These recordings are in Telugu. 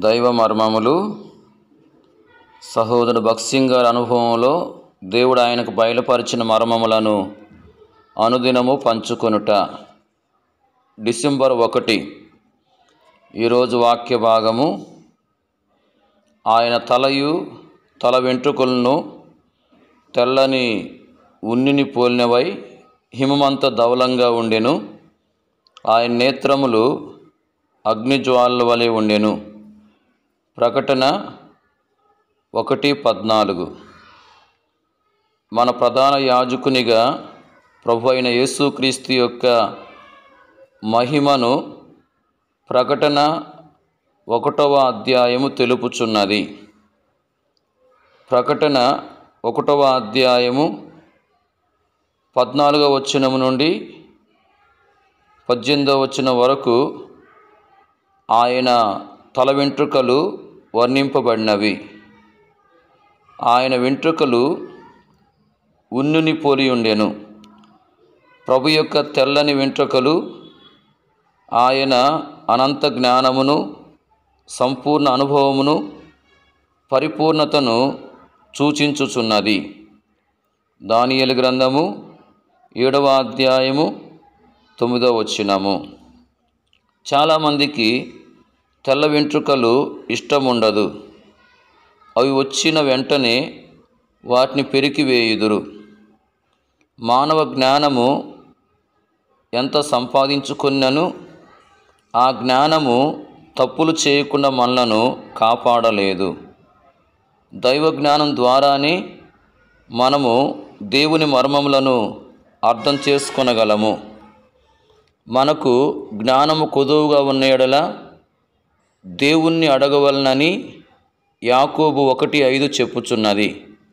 దైవ మర్మములు సహోదరుడు భక్సింగ్ గారి అనుభవంలో దేవుడు ఆయనకు బయలుపరిచిన మర్మములను అనుదినము పంచుకొనుట డిసెంబర్ ఒకటి ఈరోజు వాక్య భాగము ఆయన తలయు తల వెంట్రుకలను తెల్లని ఉన్నిని పోలినవై హిమమంత ధవలంగా ఉండెను ఆయన నేత్రములు అగ్నిజ్వాలల వలె ఉండెను ప్రకటన ఒకటి పద్నాలుగు మన ప్రధాన యాజకునిగా ప్రభు అయిన యేసుక్రీస్తు యొక్క మహిమను ప్రకటన ఒకటవ అధ్యాయము తెలుపుచున్నది ప్రకటన ఒకటవ అధ్యాయము పద్నాలుగవ వచనము నుండి పద్దెనిమిదవ వచనం వరకు ఆయన తల వెంట్రుకలు వర్ణింపబడినవి ఆయన వెంట్రుకలు ఉన్నుని పోలి ఉండెను ప్రభు యొక్క తెల్లని వెంట్రుకలు ఆయన అనంత జ్ఞానమును సంపూర్ణ అనుభవమును పరిపూర్ణతను సూచించుచున్నది దానియలు గ్రంథము ఏడవ అధ్యాయము తొమ్మిదవ వచ్చినము చాలామందికి తెల్ల వెంట్రుకలు ఇష్టం ఉండదు అవి వచ్చిన వెంటనే వాటిని పెరికివేయుదురు మానవ జ్ఞానము ఎంత సంపాదించుకున్నను ఆ జ్ఞానము తప్పులు చేయకుండా మనలను కాపాడలేదు దైవ జ్ఞానం ద్వారానే మనము దేవుని మర్మములను అర్థం చేసుకొనగలము మనకు జ్ఞానము కొదువుగా ఉన్న ఎడల దేవుణ్ణి అడగవలనని యాకోబు ఒకటి ఐదు చెప్పుచున్నది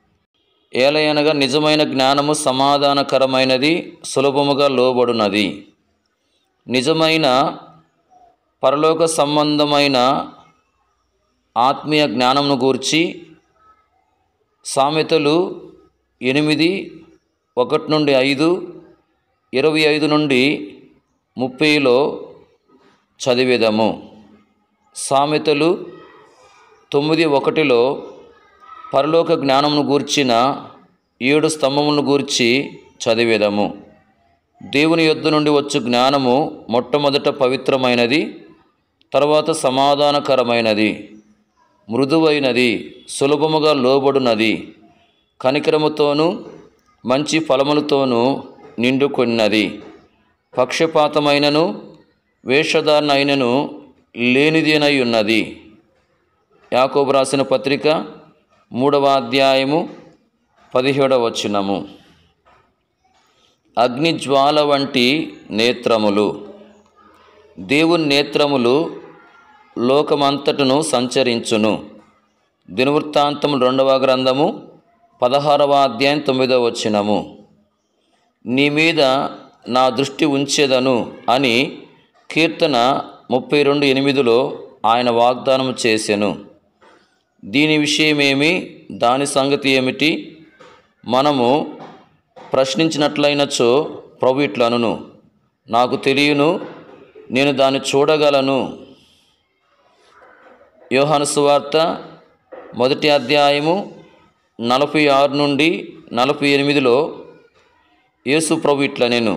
ఏలయనగా నిజమైన జ్ఞానము సమాధానకరమైనది సులభముగా లోబడునది నిజమైన పరలోక సంబంధమైన ఆత్మీయ జ్ఞానమును గూర్చి సామెతలు ఎనిమిది ఒకటి నుండి ఐదు ఇరవై ఐదు నుండి ముప్పైలో చదివేదము సామెతలు తొమ్మిది ఒకటిలో పరలోక జ్ఞానమును గూర్చిన ఏడు స్తంభములను గూర్చి చదివేదము దేవుని యొద్ద నుండి వచ్చు జ్ఞానము మొట్టమొదట పవిత్రమైనది తర్వాత సమాధానకరమైనది మృదువైనది సులభముగా లోబడునది కనికరముతోనూ మంచి ఫలములతోనూ నిండుకొన్నది పక్షపాతమైనను వేషధారణ అయినను లేనిదేనై ఉన్నది యాకోబు రాసిన పత్రిక మూడవ అధ్యాయము పదిహేడవ వచనము అగ్నిజ్వాల వంటి నేత్రములు దేవుని నేత్రములు లోకమంతటను సంచరించును దినవృత్తాంతము రెండవ గ్రంథము పదహారవ అధ్యాయం తొమ్మిదవ వచనము నీ మీద నా దృష్టి ఉంచేదను అని కీర్తన ముప్పై రెండు ఎనిమిదిలో ఆయన వాగ్దానం చేసెను దీని విషయమేమి దాని సంగతి ఏమిటి మనము ప్రశ్నించినట్లయినచో ప్రభు ఇట్లనును నాకు తెలియను నేను దాన్ని చూడగలను యోహాను సువార్త మొదటి అధ్యాయము నలభై ఆరు నుండి నలభై ఎనిమిదిలో యేసు ప్రభు ఇట్ల నేను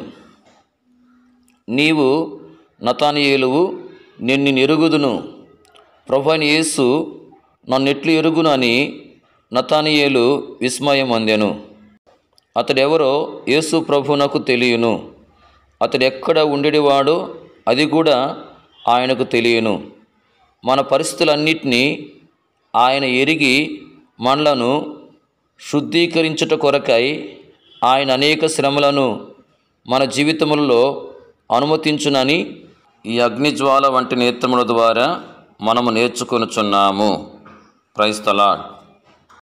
నీవు నతానియేలువు నేను నిన్ను ఎరుగుదును ప్రభు అని యేసు నన్నెట్లు ఎరుగును అని నతానియేలు విస్మయం అందెను అతడెవరో యేసు ప్రభునకు తెలియను అతడు ఎక్కడ ఉండేవాడో అది కూడా ఆయనకు తెలియను మన పరిస్థితులన్నిటినీ ఆయన ఎరిగి మనలను శుద్ధీకరించుట కొరకై ఆయన అనేక శ్రమలను మన జీవితములలో అనుమతించునని ఈ అగ్నిజ్వాల వంటి నేత్రముల ద్వారా మనము నేర్చుకొనుచున్నాము క్రైస్తలాడ్